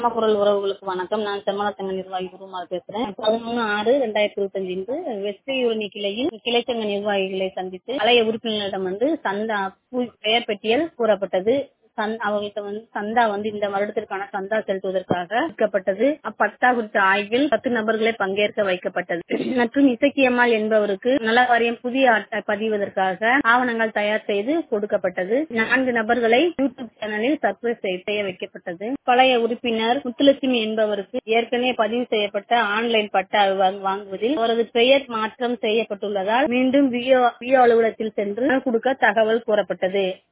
அம்மா குரல் உறவுகளுக்கு வணக்கம் நான் செம்மலத்தங்க நிர்வாகி குருமால் பேசுறேன் பதினொன்று ஆறு ரெண்டாயிரத்தி இருபத்தஞ்சு இன்று வெஸ்ட் யூரணி கிளையில் கிளைச்சங்க நிர்வாகிகளை சந்தித்து பழைய உறுப்பினர்களிடம் வந்து சந்தா பு- பெயர் பட்டியல் கூறப்பட்டது சந்- அவர்களுக்கு வந்து சந்தா வந்து இந்த வருடத்திற்கான சந்தா செலுத்துவதற்காக விற்கப்பட்டது அப்பட்டா குறித்த ஆய்வில் பத்து நபர்களை பங்கேற்க வைக்கப்பட்டது மற்றும் இசக்கியம்மாள் என்பவருக்கு நல வாரியம் புதிய அட்டை பதிவதற்காக ஆவணங்கள் தயார் செய்து கொடுக்கப்பட்டது நான்கு நபர்களை யூடியூப் சேனலில் சப்ஸ்கிரைப் செய்ய வைக்கப்பட்டது பழைய உறுப்பினர் முத்துலட்சுமி என்பவருக்கு ஏற்கனவே பதிவு செய்யப்பட்ட ஆன்லைன் பட்டா வாங்க- வாங்குவதில் அவரது பெயர் மாற்றம் செய்யப்பட்டுள்ளதால் மீண்டும் விஓ விஓ அலுவலகத்தில் சென்று கொடுக்க தகவல் கூறப்பட்டது